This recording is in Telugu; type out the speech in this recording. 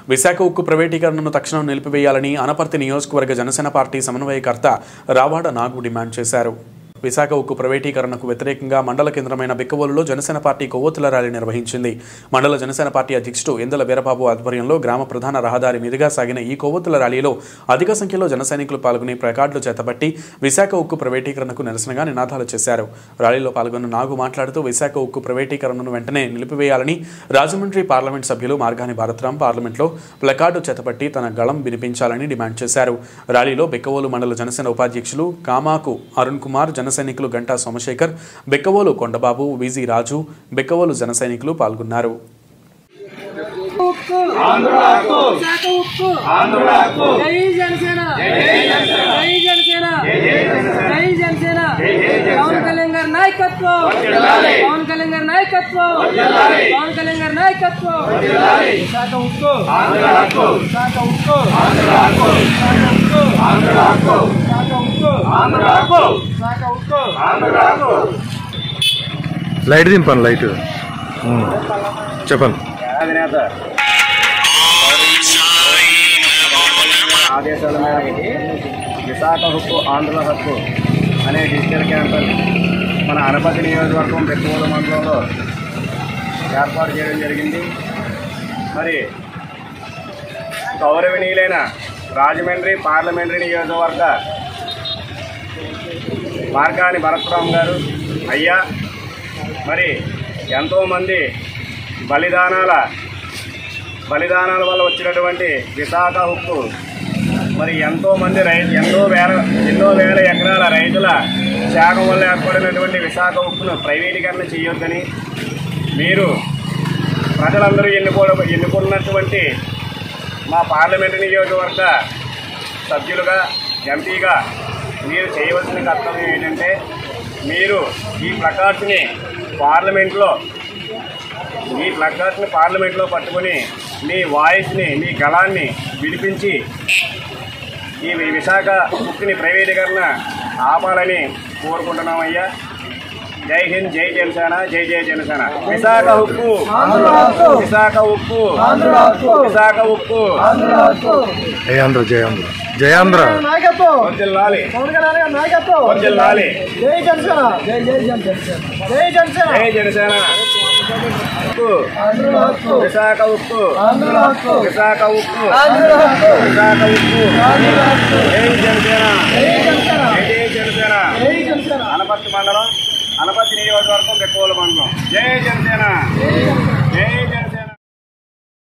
విశాఖ ఉక్కు ప్రైవేటీకరణను తక్షణం నిలిపివేయాలని అనపర్తి నియోజకవర్గ జనసేన పార్టీ సమన్వయకర్త రావాడ నాగు డిమాండ్ చేశారు విశాఖ ఉక్కు ప్రైవేటీకరణకు వ్యతిరేకంగా మండల కేంద్రమైన బిక్కవోలులో జనసేన పార్టీ కొవ్వొత్తుల ర్యాలీ నిర్వహించింది మండల జనసేన పార్టీ అధ్యక్షుడు ఇందల వీరబాబు ఆధ్వర్యంలో గ్రామ ప్రధాన రహదారి మీదుగా సాగిన ఈ కొవ్వొత్తుల ర్యాలీలో అధిక సంఖ్యలో జన సైనికులు పాల్గొని ప్లకార్డులు చేతబట్టి విశాఖ ఉక్కు ప్రైవేటీకరణకు నిరసనగా నినాదాలు చేశారు ర్యాలీలో పాల్గొన్న నాగు మాట్లాడుతూ విశాఖ ఉక్కు ప్రైవేటీకరణను వెంటనే నిలిపివేయాలని రాజమండ్రి పార్లమెంట్ సభ్యులు మార్గాని భారతరాం పార్లమెంట్లో ప్లకార్డు చేతపట్టి తన గళం వినిపించాలని డిమాండ్ చేశారు ర్యాలీలో బెక్కవోలు మండల జనసేన ఉపాధ్యక్షులు కామాకు అరుణ్ కుమార్ జన సైనికులు గంటా సోమశేఖర్ బెక్కవోలు కొండబాబు విజి రాజు బెక్కవోలు జన సైనికులు పాల్గొన్నారు ఉక్కు శాఖ ఉక్కు జై జనసేన జై జనసేన జై జనసేన పవన్ కళ్యాణ్ గారి నాయకత్వం పవన్ కళ్యాణ్ గారి నాయకత్వం పవన్ కళ్యాణ్ గారి నాయకత్వం శాఖ ఉక్కు శాఖ ఉక్కు శాఖ ఉక్కు లైట్ దింపండి లైట్ ఉమ్. చెప్పండి అధినేత ఆదేశాల మేరకు విశాఖ హక్కు ఆంధ్ర హక్కు అనే డిజిటల్ క్యాంపస్ మన అనపతి నియోజకవర్గం పెట్టుకోల మండలంలో ఏర్పాటు చేయడం జరిగింది మరి గౌరవనీయులైన రాజమండ్రి పార్లమెంటరీ నియోజకవర్గ మార్గాని భరత్రామ్ గారు అయ్యా మరి ఎంతోమంది బలిదానాల బలిదానాల వల్ల వచ్చినటువంటి విశాఖ హుక్కు మరి ఎంతో మంది రైతు ఎన్నో వేల ఎన్నో వేల ఎకరాల రైతుల త్యాగం వల్ల ఏర్పడినటువంటి విశాఖ ఉక్కును ప్రైవేటీకరణ చేయొద్దని మీరు ప్రజలందరూ ఎన్నుకో ఎన్నుకున్నటువంటి మా పార్లమెంటు నియోజకవర్గ సభ్యులుగా ఎంపీగా మీరు చేయవలసిన కర్తవ్యం ఏంటంటే మీరు ఈ ప్లకార్డ్స్ని పార్లమెంట్లో మీ ప్లకార్డ్స్ని పార్లమెంట్లో పట్టుకొని మీ వాయిస్ని మీ గళాన్ని విడిపించి ఈ విశాఖ బుక్ని ప్రైవేటీకరణ ఆపాలని కోరుకుంటున్నామయ్యా జై హింద్ జై జనసేన జై జై జనసేన విశాఖ ఉక్కు విశాఖ ఉక్కు విశాఖ ఉక్కు జయాంధ్ర జయాంధ్ర జయాంధ్ర నాయకత్వం వర్ధిల్లాలి పవన్ కళ్యాణ్ గారి నాయకత్వం వర్ధిల్లాలి జై జనసేన జై జై జనసేన జై జనసేన జై జనసేన ఉక్కు విశాఖ ఉక్కు విశాఖ ఉక్కు విశాఖ ఉక్కు జై జనసేన జై జనసేన అనపర్తి మండలం అనపర్తి నియోజకవర్గం బెక్కోల మండలం జై జనసేన జై జనసేన